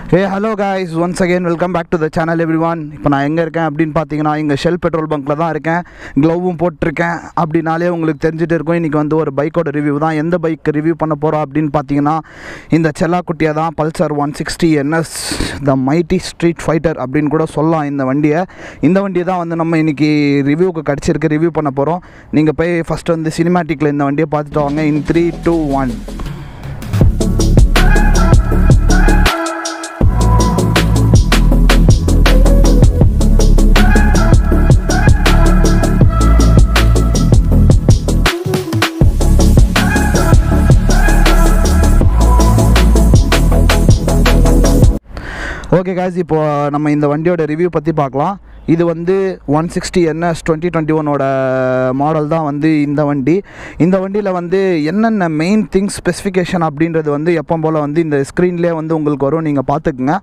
hey hello guys once again welcome back to the channel everyone இப்போ நான் எங்கே இருக்கேன் அப்படின்னு பார்த்தீங்கன்னா இங்கே ஷெல் பெட்ரோல் பங்க்கில் தான் இருக்கேன் க்ளவும் போட்டிருக்கேன் அப்படின்னாலே உங்களுக்கு தெரிஞ்சுட்டு இருக்கும் இன்றைக்கி வந்து ஒரு பைக்கோட ரிவ்யூ தான் எந்த பைக் ரிவ்யூ பண்ண போகிறோம் அப்படின்னு பார்த்தீங்கன்னா இந்த செல்லாக்குட்டியை தான் Pulsar one sixty NS the mighty street fighter அப்படின்னு கூட சொல்லலாம் இந்த வண்டியை இந்த வண்டியை தான் வந்து நம்ம இன்றைக்கி ரிவ்யூக்கு கிடச்சிருக்கு ரிவ்யூ பண்ண போகிறோம் நீங்கள் போய் ஃபஸ்ட்டு வந்து சினிமேட்டிக்கில் இந்த வண்டியை பார்த்துட்டு வாங்க in three two one okay guys இப்போ நம்ம இந்த வண்டியோட ரிவ்யூ பற்றி பார்க்கலாம் இது வந்து one sixty NS twenty twenty ஒனோட மாடல் தான் வந்து இந்த வண்டி இந்த வண்டியில் வந்து என்னென்ன மெயின் திங்ஸ் ஸ்பெசிஃபிகேஷன் அப்படின்றது வந்து எப்போ போல் வந்து இந்த ஸ்க்ரீன்லேயே வந்து உங்களுக்கு வரும் நீங்கள் பார்த்துக்குங்க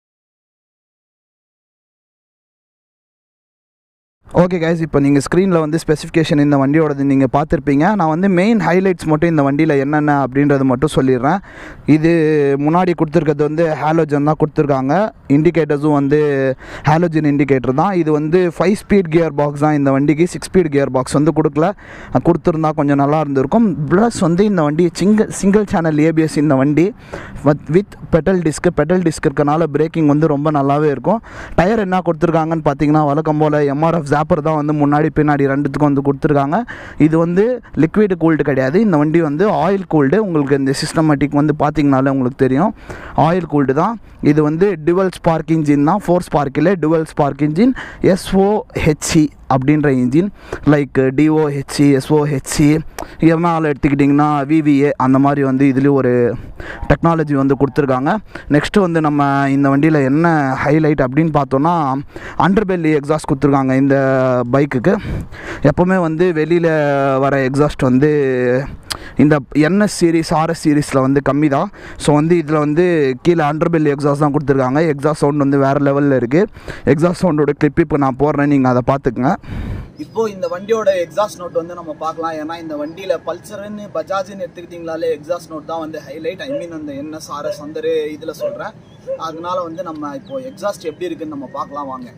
ஓகே கைஸ் இப்போ நீங்கள் ஸ்க்ரீனில் வந்து ஸ்பெசிஃபிகேஷன் இந்த வண்டியோடது நீங்கள் பார்த்துருப்பீங்க நான் வந்து மெயின் ஹைலைட்ஸ் மட்டும் இந்த வண்டியில் என்னென்ன அப்படின்றது மட்டும் சொல்லிடுறேன் இது முன்னாடி கொடுத்துருக்கிறது வந்து ஹாலோஜன் தான் கொடுத்துருக்காங்க இண்டிகேட்டர்ஸும் வந்து ஹாலோஜன் இண்டிகேட்டர் தான் இது வந்து ஃபைவ் ஸ்பீட் கியர் பாக்ஸ் தான் இந்த வண்டிக்கு சிக்ஸ் ஸ்பீட் கியர் பாக்ஸ் வந்து கொடுக்கல கொடுத்துருந்தா கொஞ்சம் நல்லா இருந்திருக்கும் ப்ளஸ் வந்து இந்த வண்டி சிங்கிள் சிங்கிள் சேனல் ஏபிஎஸ் இந்த வண்டி with petal disc petal disc இருக்கனால பிரேக்கிங் வந்து ரொம்ப நல்லாவே இருக்கும் டயர் என்ன கொடுத்துருக்காங்கன்னு பார்த்தீங்கன்னா வழக்கம் போல் எம்ஆர்எஃப் ஜாப்பர் தான் வந்து முன்னாடி பின்னாடி ரெண்டுத்துக்கும் வந்து கொடுத்துருக்காங்க இது வந்து லிக்விட் கூல்டு கிடையாது இந்த வண்டி வந்து ஆயில் கூல்டு உங்களுக்கு இந்த சிஸ்டமேட்டிக் வந்து பார்த்தீங்கனாலே உங்களுக்கு தெரியும் ஆயில் கூல்டு தான் இது வந்து டுவல் ஸ்பார்க் இன்ஜின் தான் ஃபோர் ஸ்பார்க்கில் டுவல் ஸ்பார்க் இன்ஜின் எஸ்ஓஹெச்சி அப்படின்ற இன்ஜின் லைக் டிஓஹெச்சி எஸ்ஓஹெச்சி எம்ஆல் எடுத்துக்கிட்டிங்கன்னா விவிஏ அந்த மாதிரி வந்து இதுலேயும் ஒரு டெக்னாலஜி வந்து கொடுத்துருக்காங்க நெக்ஸ்ட்டு வந்து நம்ம இந்த வண்டியில் என்ன ஹைலைட் அப்படின்னு பார்த்தோன்னா அண்டர்பெல்லி எக்ஸாஸ்ட் கொடுத்துருக்காங்க இந்த பைக்குக்கு எப்போவுமே வந்து வெளியில் வர எக்ஸாஸ்ட் வந்து இந்த என்எஸ் சீரிஸ் ஆர்எஸ் சீரிஸில் வந்து கம்மி தான் ஸோ வந்து இதில் வந்து கீழே அண்டர்பெல்லி எக்ஸாஸ்ட் தான் கொடுத்துருக்காங்க எக்ஸாஸ்ட் சவுண்ட் வந்து வேறு லெவலில் இருக்குது எக்ஸாஸ்ட் சவுண்டோட கிளிப் இப்போ நான் போடுறேன் நீங்கள் அதை பார்த்துக்குங்க இப்போ இந்த வண்டியோட எக்ஸாஸ்ட் நோட் வந்து நம்ம பார்க்கலாம் ஏன்னா இந்த வண்டியில் பல்சர்னு பஜாஜ்னு எடுத்துக்கிட்டிங்களாலே எக்ஸாஸ்ட் நோட் தான் வந்து ஹைலைட் ஐ மீன் அந்த என்எஸ் ஆர்எஸ் அந்த இதில் சொல்கிறேன் அதனால வந்து நம்ம இப்போ எக்ஸாஸ்ட் எப்படி இருக்குன்னு நம்ம பார்க்கலாம் வாங்க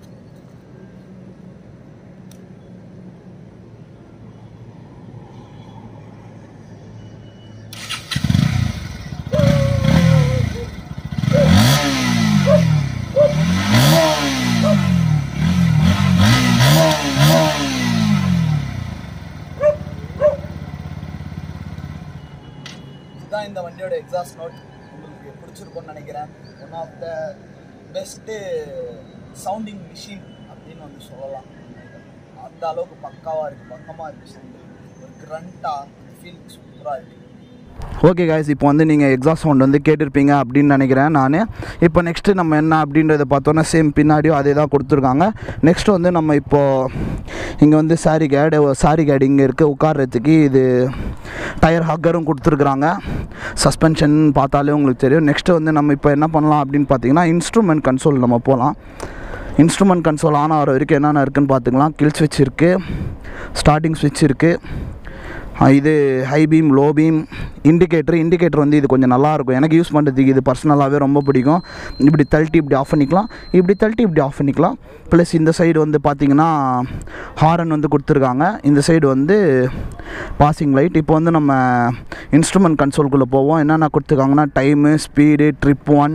இதுதான் இந்த வண்டியோட எக்ஸாஸ்ட் நோட் உங்களுக்கு பிடிச்சிருக்கும்னு நினைக்கிறேன் one of the best sounding machine அப்படின்னு வந்து சொல்லலாம் அந்த அளவுக்கு பக்காவாக இருக்குது பக்கமாக இருக்குது சவுண்டு ஒரு க்ரண்ட்டாக ஃபீல் சூப்பராக இருக்குது ஓகே காய்ஸ் இப்போ வந்து நீங்கள் எக்ஸாஸ்ட் சவுண்ட் வந்து கேட்டிருப்பீங்க அப்படின்னு நினைக்கிறேன் நான் இப்போ நெக்ஸ்ட்டு நம்ம என்ன அப்படின்றத பார்த்தோன்னா சேம் பின்னாடியும் அதே தான் கொடுத்துருக்காங்க நெக்ஸ்ட் வந்து நம்ம இப்போது இங்கே வந்து சாரி கேடு சாரி கேடு இங்கே இருக்குது உட்கார்றதுக்கு இது டயர் ஹக்கரும் கொடுத்துருக்குறாங்க சஸ்பென்ஷன் பார்த்தாலே உங்களுக்கு தெரியும் நெக்ஸ்ட்டு வந்து நம்ம இப்போ என்ன பண்ணலாம் அப்படின்னு பார்த்தீங்கன்னா இன்ஸ்ட்ருமெண்ட் கன்சோல் நம்ம போகலாம் இன்ஸ்ட்ருமெண்ட் கன்சோல் ஆன் ஆகிற வரைக்கும் என்னென்ன இருக்குதுன்னு பார்த்துக்கலாம் கில் ஸ்விட்ச் இருக்குது ஸ்டார்டிங் ஸ்விட்ச் இருக்குது இது high beam low beam indicator indicator வந்து இது கொஞ்சம் நல்லாயிருக்கும் எனக்கு யூஸ் பண்ணுறதுக்கு இது பர்சனலாகவே ரொம்ப பிடிக்கும் இப்படி தள்ளிட்டு இப்படி ஆஃப் பண்ணிக்கலாம் இப்படி தள்ளிட்டு இப்படி ஆஃப் பண்ணிக்கலாம் ப்ளஸ் இந்த சைடு வந்து பார்த்திங்கன்னா ஹாரன் வந்து கொடுத்துருக்காங்க இந்த சைடு வந்து பாசிங் லைட் இப்போ வந்து நம்ம இன்ஸ்ட்ருமெண்ட் கன்சோல்குள்ளே போவோம் என்னென்ன கொடுத்துருக்காங்கன்னா time speed trip one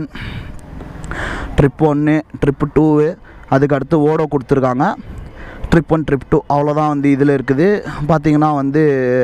trip ஒன்று ட்ரிப் டூவு அதுக்கு அடுத்து ஓடோ கொடுத்துருக்காங்க ட்ரிப் ஒன் ட்ரிப் டூ அவ்வளோதான் வந்து இதில் இருக்குது பார்த்தீங்கன்னா வந்து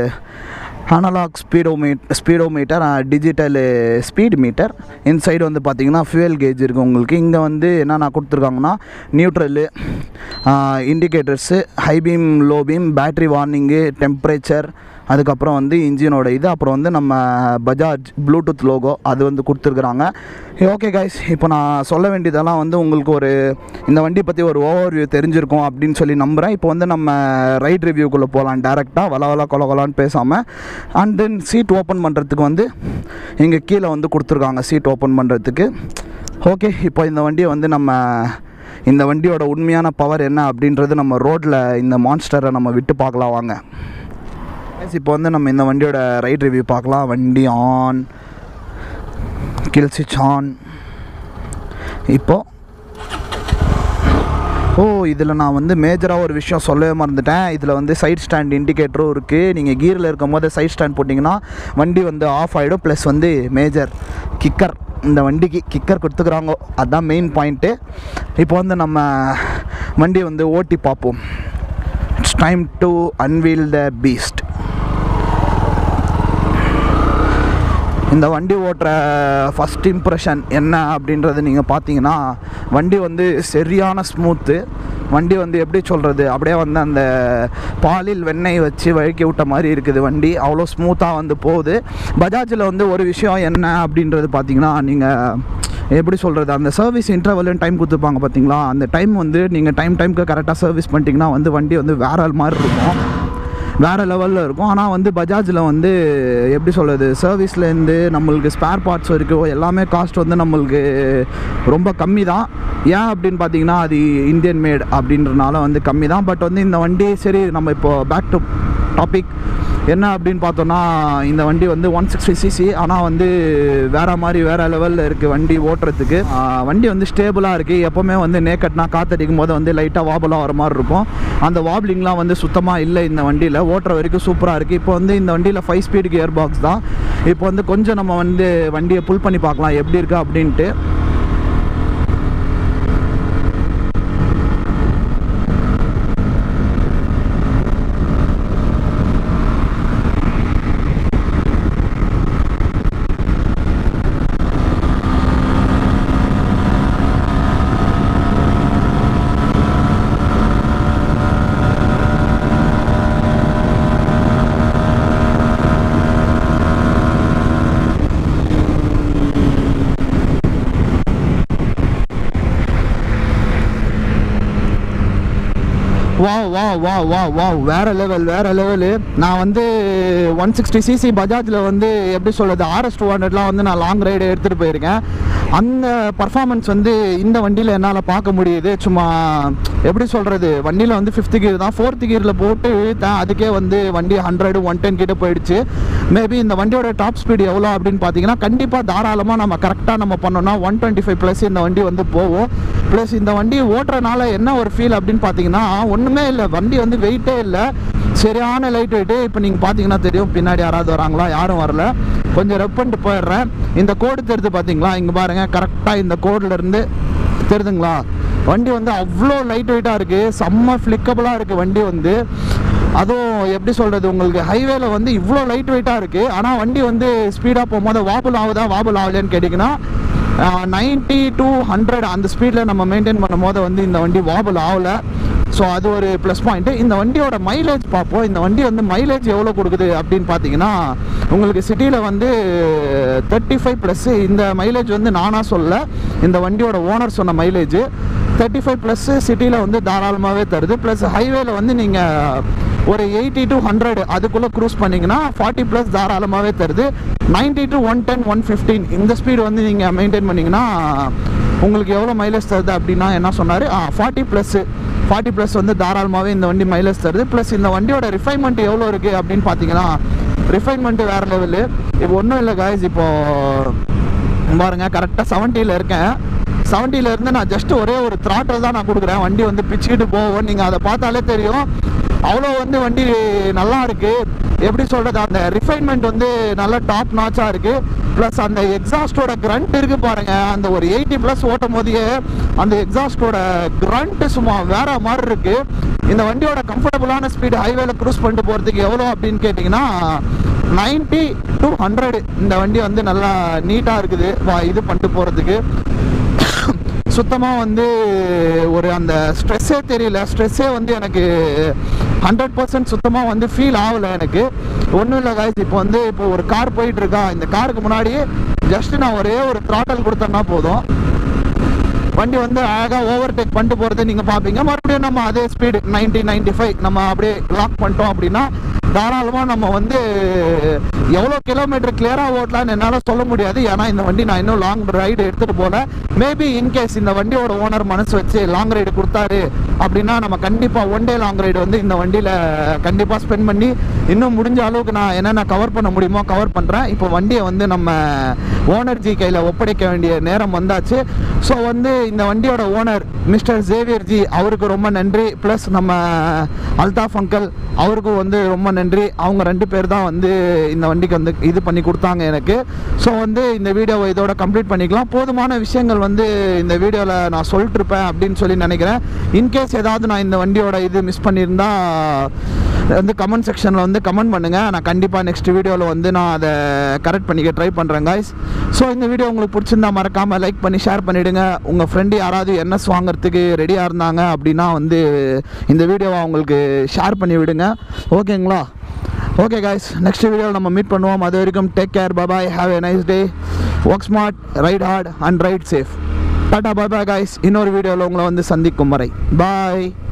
analog speedometer speedometer digital speed meter இந்த சைடு வந்து பார்த்தீங்கன்னா ஃபியூயல் கேஜ் இருக்குது உங்களுக்கு இங்கே வந்து என்னென்ன கொடுத்துருக்காங்கன்னா neutral indicators high beam low beam battery warning temperature அதுக்கப்புறம் வந்து இன்ஜினோட இது அப்புறம் வந்து நம்ம பஜாஜ் ப்ளூடூத் லோகோ அது வந்து கொடுத்துருக்குறாங்க ஓகே கைஸ் இப்போ நான் சொல்ல வேண்டியதெல்லாம் வந்து உங்களுக்கு ஒரு இந்த வண்டி பற்றி ஒரு ஓவர் வியூ தெரிஞ்சிருக்கும் அப்படின்னு சொல்லி நம்புகிறேன் இப்போ வந்து நம்ம ரைட் ரிவ்யூக்குள்ளே போகலாம் டேரெக்டாக வள வள கொல கொலான்னு பேசாமல் அண்ட் தென் சீட் ஓப்பன் பண்ணுறதுக்கு வந்து இங்கே கீழே வந்து கொடுத்துருக்காங்க சீட் ஓப்பன் பண்ணுறதுக்கு ஓகே இப்போ இந்த வண்டியை வந்து நம்ம இந்த வண்டியோட உண்மையான பவர் என்ன அப்படின்றது நம்ம ரோட்டில் இந்த மான்ஸ்டரை நம்ம விட்டு பார்க்கலாம் வாங்க Guys, இப்போ வந்து நம்ம இந்த வண்டியோட ரைட் ரிவ்யூ பார்க்கலாம் வண்டி ஆன் கில் ஸ்விட்ச் ஆன் இப்போது ஓ இதில் நான் வந்து மேஜராக ஒரு விஷயம் சொல்லவே மறந்துட்டேன் இதில் வந்து சைட் ஸ்டாண்ட் இண்டிகேட்டரும் இருக்குது நீங்கள் கீரில் இருக்கும் போது சைட் ஸ்டாண்ட் போட்டிங்கன்னா வண்டி வந்து ஆஃப் ஆகிடும் ப்ளஸ் வந்து மேஜர் கிக்கர் இந்த வண்டிக்கு கிக்கர் கொடுத்துக்குறாங்க அதுதான் மெயின் பாயிண்ட்டு இப்போ வந்து நம்ம வண்டி வந்து ஓட்டி பார்ப்போம் it's time to unveil the beast இந்த வண்டி ஓட்டுற ஃபஸ்ட் இம்ப்ரெஷன் என்ன அப்படின்றது நீங்கள் பார்த்தீங்கன்னா வண்டி வந்து சரியான ஸ்மூத்து வண்டி வந்து எப்படி சொல்கிறது அப்படியே வந்து அந்த பாலில் வெண்ணெய் வச்சு வழுக்கி விட்ட மாதிரி இருக்குது வண்டி அவ்வளோ ஸ்மூத்தாக வந்து போகுது பஜாஜில் வந்து ஒரு விஷயம் என்ன அப்படின்றது பார்த்தீங்கன்னா நீங்கள் எப்படி சொல்கிறது அந்த சர்வீஸ் இன்டர்வல்னு டைம் கொடுத்துருப்பாங்க பார்த்தீங்களா அந்த டைம் வந்து நீங்கள் டைம் டைமுக்கு கரெக்டாக சர்வீஸ் பண்ணிட்டீங்கன்னா வந்து வண்டி வந்து வேற மாதிரி இருக்கும் வேறு லெவலில் இருக்கும் ஆனால் வந்து பஜாஜில் வந்து எப்படி சொல்கிறது சர்வீஸ்லேருந்து நம்மளுக்கு ஸ்பேர் பார்ட்ஸ் வரைக்கும் எல்லாமே காஸ்ட் வந்து நம்மளுக்கு ரொம்ப கம்மி தான் ஏன் அப்படின்னு பார்த்தீங்கன்னா அது இந்தியன் மேட் அப்படின்றனால வந்து கம்மி தான் பட் வந்து இந்த வண்டி சரி நம்ம இப்போ பேக் டு டாபிக் என்ன அப்படின்னு பார்த்தோன்னா இந்த வண்டி வந்து ஒன் சிக்ஸ்டி சிசி ஆனால் வந்து வேற மாதிரி வேற லெவலில் இருக்குது வண்டி ஓட்டுறதுக்கு ஆஹ் வண்டி வந்து ஸ்டேபிளாக இருக்குது எப்போவுமே வந்து நேக்கட்னா காத்தடிக்கும் போது வந்து லைட்டாக வாபலாக வர மாதிரி இருக்கும் அந்த வாப்லிங்லாம் வந்து சுத்தமாக இல்லை இந்த வண்டியில் ஓட்டுற வரைக்கும் சூப்பராக இருக்குது இப்போ வந்து இந்த வண்டியில் ஃபைவ் ஸ்பீடு கியர் பாக்ஸ் தான் இப்போ வந்து கொஞ்சம் நம்ம வந்து வண்டியை புல் பண்ணி பார்க்கலாம் எப்படி இருக்குது அப்படின்ட்டு வா வா வா வா வா வேற லெவல் வேற லெவலு நான் வந்து ஒன் சிக்ஸ்டி சிசி பஜாஜில் வந்து எப்படி சொல்கிறது ஆர்எஸ் டூ ஹண்ட்ரட்லாம் வந்து நான் லாங் ரைடு எடுத்துகிட்டு போயிருக்கேன் அந்த பர்ஃபார்மன்ஸ் வந்து இந்த வண்டியில் என்னால் பார்க்க முடியுது சும்மா எப்படி சொல்கிறது வண்டியில் வந்து ஃபிஃப்த் கியர் தான் ஃபோர்த் கியரில் போட்டு இழுத்தேன் அதுக்கே வந்து வண்டி ஹண்ட்ரடு ஒன் டென் கிட்ட போயிடுச்சு மேபி இந்த வண்டியோட டாப் ஸ்பீடு எவ்வளோ அப்படின்னு பார்த்தீங்கன்னா கண்டிப்பாக தாராளமாக நம்ம கரெக்டாக நம்ம பண்ணோம்னா ஒன் டுவெண்ட்டி ஃபைவ் ப்ளஸ் இந்த வண்டி வந்து போகும் ப்ளஸ் இந்த வண்டி ஓட்டுறனால என்ன ஒரு ஃபீல் அப்படின்னு பார்த்தீங்கன்னா ஒன்றுமே இல்லை வண்டி வந்து வெயிட்டே இல்லை சரியான லைட் வெயிட்டு இப்போ நீங்கள் பார்த்தீங்கன்னா தெரியும் பின்னாடி யாராவது வராங்களா யாரும் வரல கொஞ்சம் ரெப் பண்ணிட்டு போயிடுறேன் இந்த கோடு தெரியுது பார்த்தீங்களா இங்கே பாருங்கள் கரெக்டாக இந்த கோடுல இருந்து தெரியுதுங்களா வண்டி வந்து அவ்வளோ லைட் வெயிட்டாக இருக்குது செம்ம ஃப்ளிக்கபுளாக இருக்குது வண்டி வந்து அதுவும் எப்படி சொல்கிறது உங்களுக்கு ஹைவேல வந்து இவ்வளோ லைட் வெயிட்டாக இருக்குது ஆனால் வண்டி வந்து ஸ்பீடாக போகும்போது வாபுல் ஆகுதா வாபுல் ஆகலையான்னு கேட்டிங்கன்னா நைன்ட்டி டு ஹண்ட்ரட் அந்த ஸ்பீடில் நம்ம மெயின்டைன் பண்ணும் போது வந்து இந்த வண்டி வாபுல் ஆகலை ஸோ அது ஒரு ப்ளஸ் பாயிண்ட்டு இந்த வண்டியோட மைலேஜ் பார்ப்போம் இந்த வண்டி வந்து மைலேஜ் எவ்வளோ கொடுக்குது அப்படின்னு பார்த்தீங்கன்னா உங்களுக்கு சிட்டியில் வந்து தேர்ட்டி ஃபைவ் ப்ளஸ்ஸு இந்த மைலேஜ் வந்து நானாக சொல்ல இந்த வண்டியோட ஓனர் சொன்ன மைலேஜ் தேர்ட்டி ஃபைவ் ப்ளஸ்ஸு சிட்டியில் வந்து தாராளமாகவே தருது ப்ளஸ் ஹைவேல வந்து நீங்கள் ஒரு எயிட்டி டு ஹண்ட்ரட் அதுக்குள்ளே க்ரூஸ் பண்ணிங்கன்னா ஃபார்ட்டி ப்ளஸ் தாராளமாகவே தருது ninety to one ten one fifteen இந்த ஸ்பீடு வந்து நீங்கள் மெயின்டைன் பண்ணிங்கன்னா உங்களுக்கு எவ்வளோ மைலேஜ் தருது அப்படின்னா என்ன சொன்னார் ஃபார்ட்டி ப்ளஸ்ஸு ஃபார்ட்டி ப்ளஸ் வந்து தாராளமாகவே இந்த வண்டி மைலேஜ் தருது ப்ளஸ் இந்த வண்டியோட ரிஃபைன்மெண்ட் எவ்வளோ இருக்குது அப்படின்னு பார்த்தீங்கன்னா ரிஃபைன்மெண்ட்டு வேறு லெவலு இப்போ ஒன்றும் இல்லை காய்ஸ் இப்போது பாருங்க கரெக்டாக செவன்ட்டியில் இருக்கேன் செவன்ட்டியில் இருந்து நான் ஜஸ்ட் ஒரே ஒரு த்ராட்டில் தான் நான் கொடுக்குறேன் வண்டி வந்து பிச்சுக்கிட்டு போவோம் நீங்கள் அதை பார்த்தாலே தெரியும் அவ்வளோ வந்து வண்டி நல்லா இருக்கு எப்படி சொல்கிறது அந்த ரிஃபைன்மெண்ட் வந்து நல்லா டாப் நாச்சாக இருக்குது ப்ளஸ் அந்த எக்ஸாஸ்டோட கிரண்ட் இருக்கு பாருங்க அந்த ஒரு எயிட்டி ப்ளஸ் ஓட்டும் போதே அந்த எக்ஸாஸ்டோட கிரண்ட் சும்மா வேற மாதிரி இருக்கு இந்த வண்டியோட கம்ஃபர்டபுளான ஸ்பீடு ஹைவேல க்ரூஸ் பண்ணிட்டு போகிறதுக்கு எவ்வளோ அப்படின்னு கேட்டிங்கன்னா நைன்ட்டி டு ஹண்ட்ரட் இந்த வண்டி வந்து நல்லா நீட்டாக இருக்குது வா- இது பண்ணிட்டு போகிறதுக்கு சுத்தமாக வந்து ஒரு அந்த ஸ்ட்ரெஸ்ஸே தெரியல ஸ்ட்ரெஸ்ஸே வந்து எனக்கு ஹண்ட்ரட் பர்சன்ட் சுத்தமாக வந்து ஃபீல் ஆகலை எனக்கு ஒன்றும் இல்லை காய்ச்சி இப்போ வந்து இப்போ ஒரு கார் போயிட்டு இருக்கா இந்த காருக்கு முன்னாடி ஜஸ்ட் நான் ஒரே ஒரு த்ராட்டல் கொடுத்தேன்னா போதும் வண்டி வந்து அழகாக ஓவர் டேக் பண்ணிட்டு போகிறது நீங்கள் பார்ப்பீங்க மறுபடியும் நம்ம அதே ஸ்பீடு 90 95 ஃபைவ் நம்ம அப்படியே லாக் பண்ணிட்டோம் அப்படின்னா தாராளமாக நம்ம வந்து எவ்வளோ கிலோமீட்டர் கிளியராக ஓட்டலாம்னு என்னால் சொல்ல முடியாது ஏன்னா இந்த வண்டி நான் இன்னும் லாங் ரைடு எடுத்துகிட்டு போகல மேபி இன்கேஸ் இந்த வண்டியோட ஓனர் மனசு வச்சு லாங் ரைடு கொடுத்தாரு அப்படின்னா நம்ம கண்டிப்பாக ஒன் டே லாங் ரைடு வந்து இந்த வண்டியில் கண்டிப்பாக ஸ்பெண்ட் பண்ணி இன்னும் முடிஞ்ச அளவுக்கு நான் என்னென்ன கவர் பண்ண முடியுமோ கவர் பண்ணுறேன் இப்போ வண்டியை வந்து நம்ம ஓனர் ஜி கையில் ஒப்படைக்க வேண்டிய நேரம் வந்தாச்சு ஸோ வந்து இந்த வண்டியோட ஓனர் மிஸ்டர் ஜேவியர் ஜி அவருக்கு ரொம்ப நன்றி ப்ளஸ் நம்ம அல்தாஃப் அங்கிள் அவருக்கும் வந்து ரொம்ப நன்றி அவங்க ரெண்டு பேர் தான் வந்து இந்த வண்டிக்கு வந்து இது பண்ணி கொடுத்தாங்க எனக்கு ஸோ வந்து இந்த வீடியோவை இதோட கம்ப்ளீட் பண்ணிக்கலாம் போதுமான விஷயங்கள் வந்து இந்த வீடியோவில் நான் சொல்லிட்டு இருப்பேன் அப்படின்னு சொல்லி நினைக்கிறேன் இன்கேஸ் ஏதாவது நான் இந்த வண்டியோட இது மிஸ் பண்ணியிருந்தா வந்து கமெண்ட் செக்ஷனில் வந்து கமெண்ட் பண்ணுங்கள் நான் கண்டிப்பாக நெக்ஸ்ட் வீடியோவில் வந்து நான் அதை கரெக்ட் பண்ணிக்க ட்ரை பண்ணுறேன் காய்ஸ் ஸோ இந்த வீடியோ உங்களுக்கு பிடிச்சிருந்தா மறக்காமல் லைக் பண்ணி ஷேர் பண்ணிவிடுங்க உங்கள் ஃப்ரெண்டு யாராவது என்எஸ் வாங்குறதுக்கு ரெடியாக இருந்தாங்க அப்படின்னா வந்து இந்த வீடியோவை அவங்களுக்கு ஷேர் பண்ணி விடுங்க ஓகேங்களா ஓகே காய்ஸ் நெக்ஸ்ட் வீடியோவில் நம்ம மீட் பண்ணுவோம் அது வரைக்கும் take care bye bye have a nice day work smart ride hard and ride safe tata bye bye guys இன்னொரு வீடியோவில் உங்களை வந்து சந்திக்கும் வரை பாய்